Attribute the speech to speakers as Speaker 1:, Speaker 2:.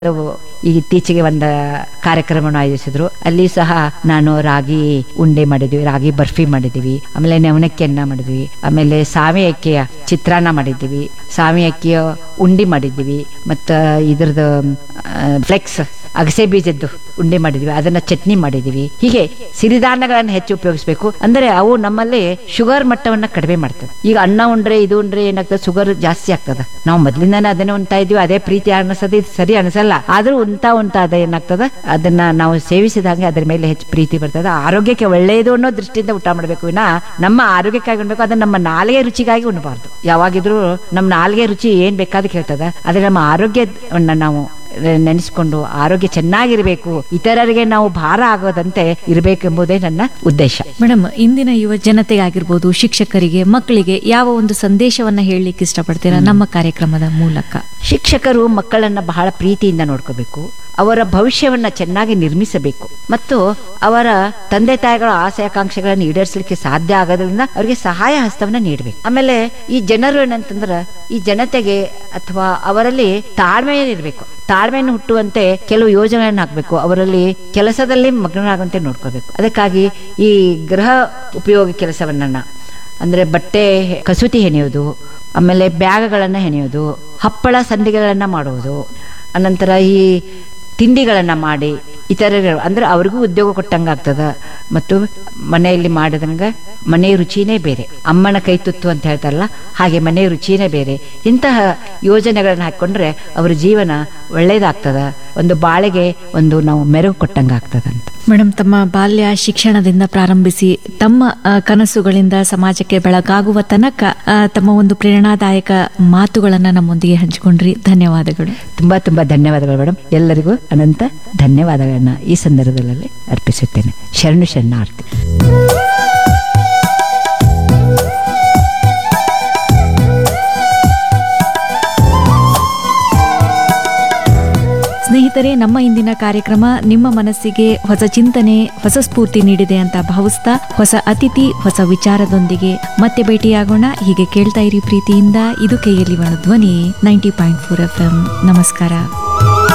Speaker 1: ಅದು ಈಗ ಇತ್ತೀಚೆಗೆ ಒಂದು ಕಾರ್ಯಕ್ರಮವನ್ನು ಆಯೋಜಿಸಿದ್ರು ಅಲ್ಲಿ ಸಹ ನಾನು ರಾಗಿ ಉಂಡೆ ಮಾಡಿದ್ವಿ ರಾಗಿ ಬರ್ಫಿ ಮಾಡಿದ್ವಿ ಆಮೇಲೆ ನವಣಕ್ಕಿಯನ್ನ ಮಾಡಿದ್ವಿ ಆಮೇಲೆ ಸಾವೆ ಅಕ್ಕಿಯ ಚಿತ್ರಾನ್ನ ಮಾಡಿದ್ವಿ ಸಾವೆ ಅಕ್ಕಿಯ ಉಂಡಿ ಮಾಡಿದ್ವಿ ಮತ್ತು ಇದ್ರದ್ದು ಫ್ಲೆಕ್ಸ್ ಅಗಸೆ ಬೀಜದ್ದು ಉಂಡೆ ಮಾಡಿದ್ವಿ ಅದನ್ನ ಚಟ್ನಿ ಮಾಡಿದ್ವಿ ಹೀಗೆ ಸಿರಿಧಾನ್ಯಗಳನ್ನು ಹೆಚ್ಚು ಉಪಯೋಗಿಸಬೇಕು ಅಂದ್ರೆ ಅವು ನಮ್ಮಲ್ಲಿ ಶುಗರ್ ಮಟ್ಟವನ್ನ ಕಡಿಮೆ ಮಾಡ್ತದೆ ಈಗ ಅನ್ನ ಉಂಡ್ರೆ ಇದು ಉಂಡ್ರೆ ಏನಾಗ್ತದೆ ಶುಗರ್ ಜಾಸ್ತಿ ಆಗ್ತದೆ ನಾವು ಮೊದ್ಲಿಂದಾನೆ ಅದನ್ನೇ ಉಣ್ತಾ ಇದೀವಿ ಅದೇ ಪ್ರೀತಿ ಅನಿಸೋದು ಇದು ಸರಿ ಅನಿಸಲ್ಲ ಆದ್ರೂ ಉಂತಾ ಉಂತಾ ಅದ ಏನಾಗ್ತದೆ ಅದನ್ನ ನಾವು ಸೇವಿಸಿದಂಗೆ ಅದ್ರ ಮೇಲೆ ಹೆಚ್ಚು ಪ್ರೀತಿ ಬರ್ತದೆ ಆರೋಗ್ಯಕ್ಕೆ ಒಳ್ಳೆಯದು ಅನ್ನೋ ದೃಷ್ಟಿಯಿಂದ ಊಟ ಮಾಡಬೇಕು ವಿನ ನಮ್ಮ ಆರೋಗ್ಯಕ್ಕಾಗಿ ಉಣ್ಬೇಕು ಅದನ್ನ ನಮ್ಮ ನಾಲಿಗೆ ರುಚಿಗಾಗಿ ಉಣ್ಣಬಾರ್ದು ಯಾವಾಗಿದ್ರೂ ನಮ್ಮ ನಾಲಿಗೆ ರುಚಿ ಏನ್ ಬೇಕಾದ ಕೇಳ್ತದ ಆದ್ರೆ ನಮ್ಮ ಆರೋಗ್ಯವನ್ನ ನಾವು ನೆನೆಸ್ಕೊಂಡು ಆರೋಗ್ಯ ಚೆನ್ನಾಗಿರ್ಬೇಕು ಇತರರಿಗೆ ನಾವು ಭಾರ ಆಗೋದಂತೆ ಇರಬೇಕೆಂಬುದೇ ನನ್ನ ಉದ್ದೇಶ
Speaker 2: ಮೇಡಮ್ ಇಂದಿನ ಯುವ ಜನತೆಗಾಗಿರ್ಬೋದು ಶಿಕ್ಷಕರಿಗೆ ಮಕ್ಕಳಿಗೆ ಯಾವ ಒಂದು ಸಂದೇಶವನ್ನ ಹೇಳಲಿಕ್ಕೆ ಇಷ್ಟಪಡ್ತೀರಾ ನಮ್ಮ ಕಾರ್ಯಕ್ರಮದ ಮೂಲಕ
Speaker 1: ಶಿಕ್ಷಕರು ಮಕ್ಕಳನ್ನ ಬಹಳ ಪ್ರೀತಿಯಿಂದ ನೋಡ್ಕೋಬೇಕು ಅವರ ಭವಿಷ್ಯವನ್ನ ಚೆನ್ನಾಗಿ ನಿರ್ಮಿಸಬೇಕು ಮತ್ತು ಅವರ ತಂದೆ ತಾಯಿಗಳ ಆಸೆ ಆಕಾಂಕ್ಷೆಗಳನ್ನು ಈಡೇರಿಸಲಿಕ್ಕೆ ಸಾಧ್ಯ ಆಗೋದ್ರಿಂದ ಅವರಿಗೆ ಸಹಾಯ ಹಸ್ತವನ್ನ ನೀಡಬೇಕು ಆಮೇಲೆ ಈ ಜನರು ಏನಂತಂದ್ರ ಈ ಜನತೆಗೆ ಅಥವಾ ಅವರಲ್ಲಿ ತಾಳ್ಮೆ ಇರಬೇಕು ತಾಳ್ಮೆಯನ್ನು ಹುಟ್ಟುವಂತೆ ಕೆಲವು ಯೋಜನೆಗಳನ್ನು ಹಾಕಬೇಕು ಅವರಲ್ಲಿ ಕೆಲಸದಲ್ಲಿ ಮಗ್ನರಾಗುವಂತೆ ನೋಡ್ಕೋಬೇಕು ಅದಕ್ಕಾಗಿ ಈ ಗೃಹ ಉಪಯೋಗಿ ಕೆಲಸವನ್ನ ಅಂದ್ರೆ ಬಟ್ಟೆ ಕಸೂತಿ ಹೆಣೆಯೋದು ಆಮೇಲೆ ಬ್ಯಾಗ್ಗಳನ್ನು ಹೆಣೆಯೋದು ಹಪ್ಪಳ ಸಂದಿಗೆಗಳನ್ನು ಮಾಡುವುದು ಅನಂತರ ಈ ತಿಂಡಿಗಳನ್ನು ಮಾಡಿ ಇತರರು ಅಂದ್ರೆ ಅವ್ರಿಗೂ ಉದ್ಯೋಗ ಕೊಟ್ಟಂಗೆ ಆಗ್ತದ ಮತ್ತು ಮನೆಯಲ್ಲಿ ಮಾಡಿದಂಗೆ ಮನೆ ರುಚಿನೇ ಬೇರೆ ಅಮ್ಮನ ಕೈ ತುತ್ತು ಅಂತ ಹೇಳ್ತಾರಲ್ಲ ಹಾಗೆ ಮನೆ ರುಚಿನೇ ಬೇರೆ ಇಂತಹ ಯೋಜನೆಗಳನ್ನು ಹಾಕೊಂಡ್ರೆ ಅವ್ರ ಜೀವನ ಒಳ್ಳೇದಾಗ್ತದ ಒಂದು ಬಾಳೆಗೆ ಒಂದು ನಾವು ಮೆರುಗು ಕೊಟ್ಟಂಗೆ ಆಗ್ತದಂತ
Speaker 2: ಮೇಡಮ್ ತಮ್ಮ ಬಾಲ್ಯ ಶಿಕ್ಷಣದಿಂದ ಪ್ರಾರಂಭಿಸಿ ತಮ್ಮ ಆ, ಕನಸುಗಳಿಂದ ಸಮಾಜಕ್ಕೆ ಬೆಳಗಾಗುವ ತನಕ ಆ, ತಮ್ಮ ಒಂದು ಪ್ರೇರಣಾದಾಯಕ ಮಾತುಗಳನ್ನ ನಮ್ಮೊಂದಿಗೆ ಹಂಚಿಕೊಂಡ್ರಿ ಧನ್ಯವಾದಗಳು
Speaker 1: ತುಂಬಾ ತುಂಬಾ ಧನ್ಯವಾದಗಳು ಮೇಡಮ್ ಎಲ್ಲರಿಗೂ ಅನಂತ ಧನ್ಯವಾದಗಳನ್ನ ಈ ಸಂದರ್ಭದಲ್ಲಿ ಅರ್ಪಿಸುತ್ತೇನೆ ಶರಣು ಶರಣಾರ್ಥಿ
Speaker 2: ಸ್ನೇಹಿತರೆ ನಮ್ಮ ಇಂದಿನ ಕಾರ್ಯಕ್ರಮ ನಿಮ್ಮ ಮನಸ್ಸಿಗೆ ಹೊಸ ಚಿಂತನೆ ಹೊಸ ಸ್ಫೂರ್ತಿ ನೀಡಿದೆ ಅಂತ ಭಾವಿಸ್ತಾ ಹೊಸ ಅತಿಥಿ ಹೊಸ ವಿಚಾರದೊಂದಿಗೆ ಮತ್ತೆ ಭೇಟಿಯಾಗೋಣ ಹೀಗೆ ಕೇಳ್ತಾ ಇರಿ ಪ್ರೀತಿಯಿಂದ ಇದು ಕೈಯಲ್ಲಿ Dhwani ninety point four F M ನಮಸ್ಕಾರ